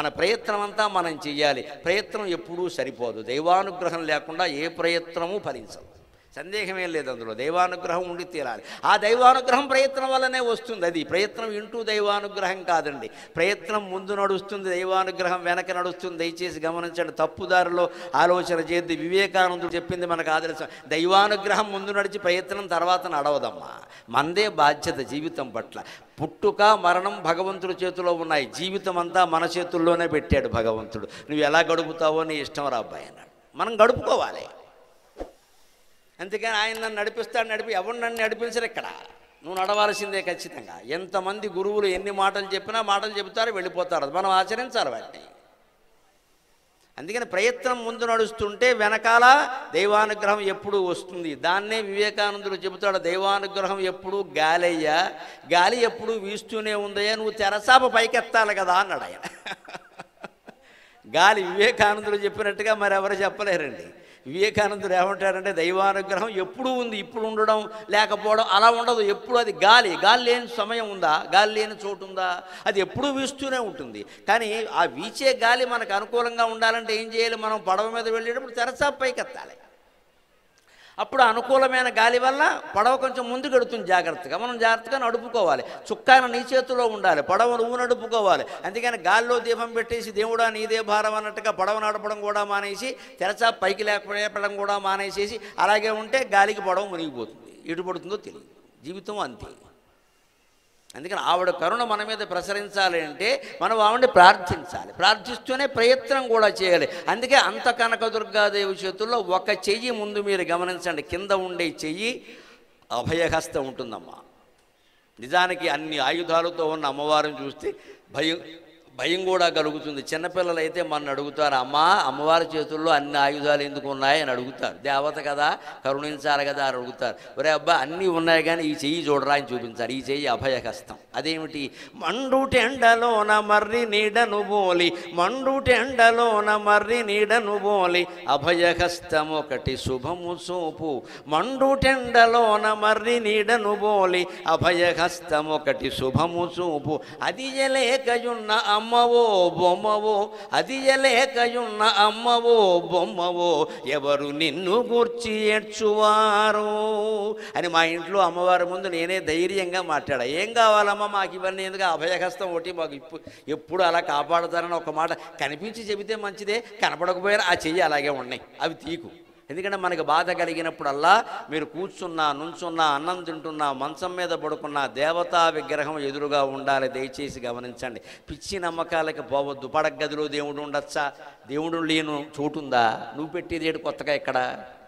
మన ప్రయత్నం అంతా మనం చెయ్యాలి ప్రయత్నం ఎప్పుడూ సరిపోదు దైవానుగ్రహం లేకుండా ఏ ప్రయత్నము ఫలించదు సందేహమేం లేదు అందులో దైవానుగ్రహం ఉండి తీరాలి ఆ దైవానుగ్రహం ప్రయత్నం వల్లనే వస్తుంది అది ప్రయత్నం ఇంటూ దైవానుగ్రహం కాదండి ప్రయత్నం ముందు నడుస్తుంది దైవానుగ్రహం వెనక నడుస్తుంది దయచేసి గమనించండి తప్పుదారిలో ఆలోచన చేద్ది వివేకానందుడు చెప్పింది మనకు ఆదర్శం దైవానుగ్రహం ముందు నడిచి ప్రయత్నం తర్వాత నడవదమ్మా మందే బాధ్యత జీవితం పట్ల పుట్టుక మరణం భగవంతుడి చేతిలో ఉన్నాయి జీవితం అంతా మన చేతుల్లోనే పెట్టాడు భగవంతుడు నువ్వు ఎలా గడుపుతావో నీ ఇష్టం రా అబ్బాయి అన్నాడు మనం గడుపుకోవాలి అందుకని ఆయన నన్ను నడిపిస్తాడు నడిపి ఎవరు నన్ను నడిపించరు ఇక్కడ నువ్వు నడవాల్సిందే ఖచ్చితంగా ఎంతమంది గురువులు ఎన్ని మాటలు చెప్పినా మాటలు చెబుతారు వెళ్ళిపోతారు అది మనం ఆచరించాలి వాటిని అందుకని ప్రయత్నం ముందు నడుస్తుంటే వెనకాల దైవానుగ్రహం ఎప్పుడు వస్తుంది దాన్నే వివేకానందుడు చెబుతాడు దైవానుగ్రహం ఎప్పుడు గాలయ్యా గాలి ఎప్పుడు వీస్తూనే ఉందయ్యా నువ్వు తెరసాప పైకెత్తాలి కదా అన్నాడు ఆయన గాలి వివేకానందుడు చెప్పినట్టుగా మరి ఎవరు చెప్పలేరండి వివేకానందుడు ఏమంటారంటే దైవానుగ్రహం ఎప్పుడు ఉంది ఇప్పుడు ఉండడం లేకపోవడం అలా ఉండదు ఎప్పుడు అది గాలి గాలి లేని సమయం ఉందా గాలి లేని చోటు ఉందా అది ఎప్పుడూ వీస్తూనే ఉంటుంది కానీ ఆ వీచే గాలి మనకు అనుకూలంగా ఉండాలంటే ఏం చేయాలి మనం పడవ మీద వెళ్ళేటప్పుడు తెరచాప పైకి ఎత్తాలి అప్పుడు అనుకూలమైన గాలి వల్ల పడవ కొంచెం ముందుకు ఎడుతుంది జాగ్రత్తగా మనం జాగ్రత్తగా నడుపుకోవాలి చుక్కాన నీ చేతిలో ఉండాలి పడవ నువ్వు నడుపుకోవాలి అందుకని గాల్లో దీపం పెట్టేసి దేవుడా నీదే భారం అన్నట్టుగా పడవ నడపడం కూడా మానేసి తెరచా పైకి లేకపోవడం కూడా మానేసేసి అలాగే ఉంటే గాలికి పడవ మునిగిపోతుంది ఎటు పడుతుందో తెలియదు జీవితం అంతే అందుకని ఆవిడ కరుణ మన మీద ప్రసరించాలి అంటే మనం ఆవిడని ప్రార్థించాలి ప్రార్థిస్తూనే ప్రయత్నం కూడా చేయాలి అందుకే అంత కనకదుర్గాదేవి చేతుల్లో ఒక చెయ్యి ముందు మీరు గమనించండి కింద ఉండే చెయ్యి అభయహస్తం ఉంటుందమ్మా నిజానికి అన్ని ఆయుధాలతో ఉన్న అమ్మవారిని చూస్తే భయం భయం కూడా కలుగుతుంది చిన్నపిల్లలు అయితే మన అడుగుతారు అమ్మా అమ్మవారి చేతుల్లో అన్ని ఆయుధాలు ఎందుకు ఉన్నాయి అని అడుగుతారు దేవత కదా కరుణించాలి కదా అని అడుగుతారు ఒరే అబ్బా అన్నీ ఉన్నాయి కానీ ఈ చెయ్యి చూడరా అని చూపించారు ఈ చెయ్యి అభయహస్తం అదేమిటి మండుటెండలోన మర్రి నీడను బోలి మండుటెండలోన మర్రి నీడను బోలి అభయహస్తం ఒకటి శుభము చూపు మండుటెండలోన మర్రి నీడను బోలి అభయహస్తం ఒకటి శుభము చూపు అది ఎలేకయున్న అమ్మవో బొమ్మవో అది ఎలేకయున్న అమ్మవో బొమ్మవో ఎవరు నిన్ను గూర్చి ఏడ్చువారు అని మా ఇంట్లో అమ్మవారి ముందు నేనే ధైర్యంగా మాట్లాడా ఏం కావాలమ్మా మాకు ఇవన్నీ ఎందుకు అభయహస్తం ఒకటి మాకు ఇప్పుడు ఎప్పుడు అలా కాపాడుతారని ఒక మాట కనిపించి చెబితే మంచిదే కనపడకపోయినా ఆ చెయ్యి అలాగే ఉన్నాయి అవి తీకు ఎందుకంటే మనకు బాధ కలిగినప్పుడల్లా మీరు కూర్చున్నా నుంచున్నా అన్నం తింటున్నా మంచం మీద పడుకున్నా దేవతా విగ్రహం ఎదురుగా ఉండాలి దయచేసి గమనించండి పిచ్చి నమ్మకాలకి పోవద్దు పడగదిలో దేవుడు ఉండొచ్చా దేవుడు లేను చోటుందా నువ్వు పెట్టేది ఏడు కొత్తగా ఇక్కడ